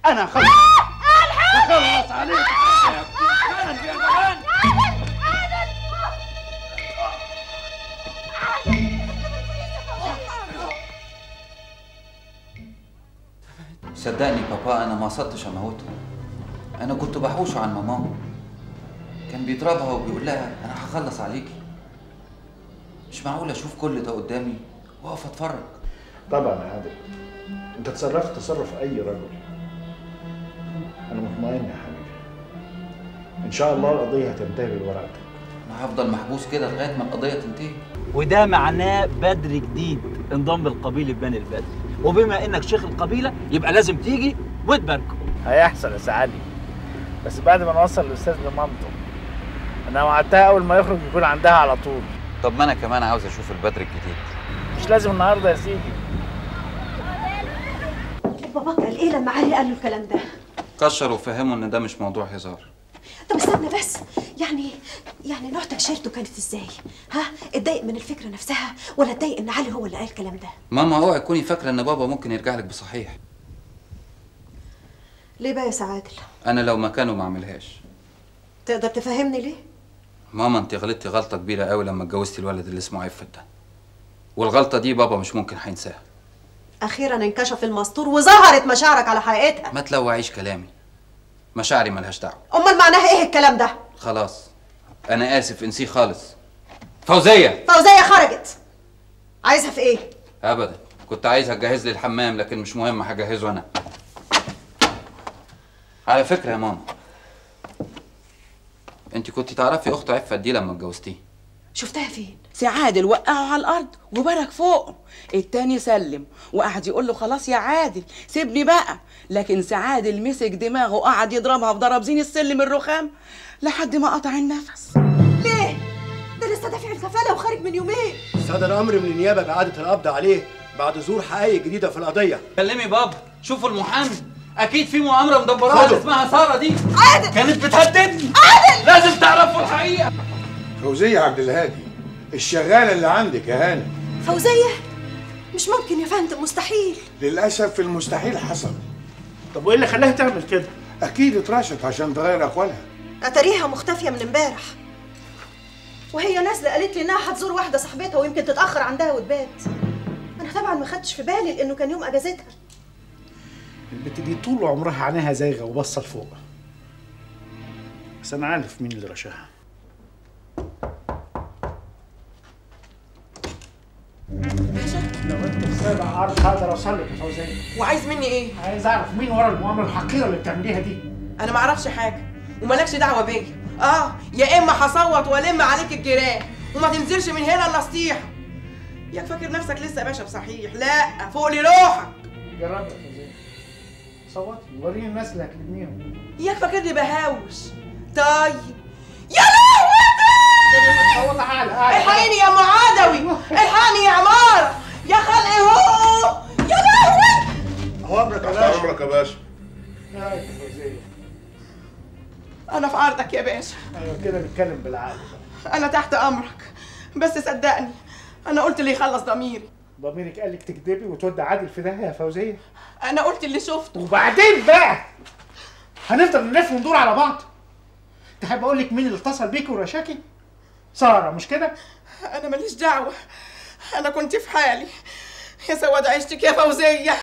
انا هخلص هخلص عليك كان يا جبان صدقني بابا انا ما قصدتش اموته انا كنت بحوشه عن ماما كان بيضربها وبيقول لها انا هخلص عليكي مش معقول اشوف كل ده قدامي واقف اتفرج طبعا يا عادل انت تصرفت تصرف اي رجل انا مطمئن يا حبيبي ان شاء الله القضيه هتنتهي بورقتك انا هفضل محبوس كده لغايه ما القضيه تنتهي وده معناه بدر جديد انضم لقبيله بني البدر وبما انك شيخ القبيله يبقى لازم تيجي وتباركه هيحصل يا سعادي بس بعد ما نوصل الاستاذ لمامته انا وعدتها اول ما يخرج يكون عندها على طول طب ما انا كمان عاوز اشوف البدر الجديد مش لازم النهارده يا سيدي بابا قال ايه لما علي قال له الكلام ده كشر وفهمه ان ده مش موضوع هزار طب استنى بس يعني يعني نوع تكشيرته كانت ازاي ها اتضايق من الفكره نفسها ولا اتضايق ان علي هو اللي قال الكلام ده ماما اوعي تكوني فاكره ان بابا ممكن يرجع لك بصحيح ليه بقى يا سعادل انا لو مكانه ما اعملهاش تقدر تفهمني ليه ماما انت غلطتي غلطه كبيره قوي لما اتجوزتي الولد اللي اسمه عفت ده والغلطه دي بابا مش ممكن هينساها اخيرا انكشف المستور وظهرت مشاعرك على حقيقتها ما تلوعيش كلامي مشاعري ملهاش دعوه امال معناها ايه الكلام ده خلاص انا اسف انسيه خالص فوزيه فوزيه خرجت عايزها في ايه ابدا كنت عايزها تجهز لي الحمام لكن مش مهم هجهزه انا على فكره يا ماما انت كنت تعرفي اخت عفت دي لما اتجوزتيه شفتها فين سي عادل وقعه على الارض وبرك فوقه التاني سلم وقعد يقول له خلاص يا عادل سيبني بقى لكن سي عادل مسك دماغه وقعد يضربها بضرب زين السلم الرخام لحد ما قطع النفس ليه ده لسه دافع الكفاله وخارج من يومين صدر امر من النيابه باعاده القبض عليه بعد ظهور حقائق جديده في القضيه كلمي بابا شوفوا المحامي اكيد في مؤامره مدبراها اللي خده. اسمها ساره دي عادل كانت بتهددني عادل لازم تعرفوا الحقيقه فوزية عبد الهادي الشغالة اللي عندك يا هانم فوزيه مش ممكن يا فندم مستحيل للأسف المستحيل حصل طب وايه اللي خلاها تعمل كده أكيد اترشت عشان تغير أقوالها اتاريها مختفيه من امبارح وهي نازله قالت لي انها هتزور واحده صاحبتها ويمكن تتاخر عندها وتبات انا طبعا ما خدتش في بالي لانه كان يوم اجازتها البت دي طول عمرها عينيها زايغه وبصه لفوق بس انا عارف مين اللي رشاها لو انت في سابع عرض هقدر اوصل لك يا فوزيه وعايز مني ايه؟ عايز اعرف مين ورا المؤامره الحقيره اللي بتعمليها دي انا ما اعرفش حاجه ومالكش دعوه بيا اه يا اما هصوت والم عليك الجيران وما تنزلش من هنا الا سطيحه ياك فاكر نفسك لسه باشا بصحيح لا فوق لروحك جربي يا فوزيه صوتي وريني الناس اللي هتلميهم ياك فاكرني بهاوش طيب يا لهوتي صوت اعلى اعلى الحقيني يا ام عدوي الحقني يا عماره يا خلقي هو يا لهوي اوامرك يا باشا عمرك يا باشا ايوه يا فوزيه انا في عرضك يا باشا ايوه كده نتكلم بالعقل انا تحت امرك بس صدقني انا قلت اللي يخلص ضميري ضميرك قال لك تكذبي وتودي عادل في داهيه يا فوزيه انا قلت اللي شفته وبعدين بقى هنفضل نلف وندور على بعض تحب اقول لك مين اللي اتصل بيك ورشاكي ساره مش كده انا ماليش دعوه انا كنت في حالي يا سواد عيشتك يا فوزيه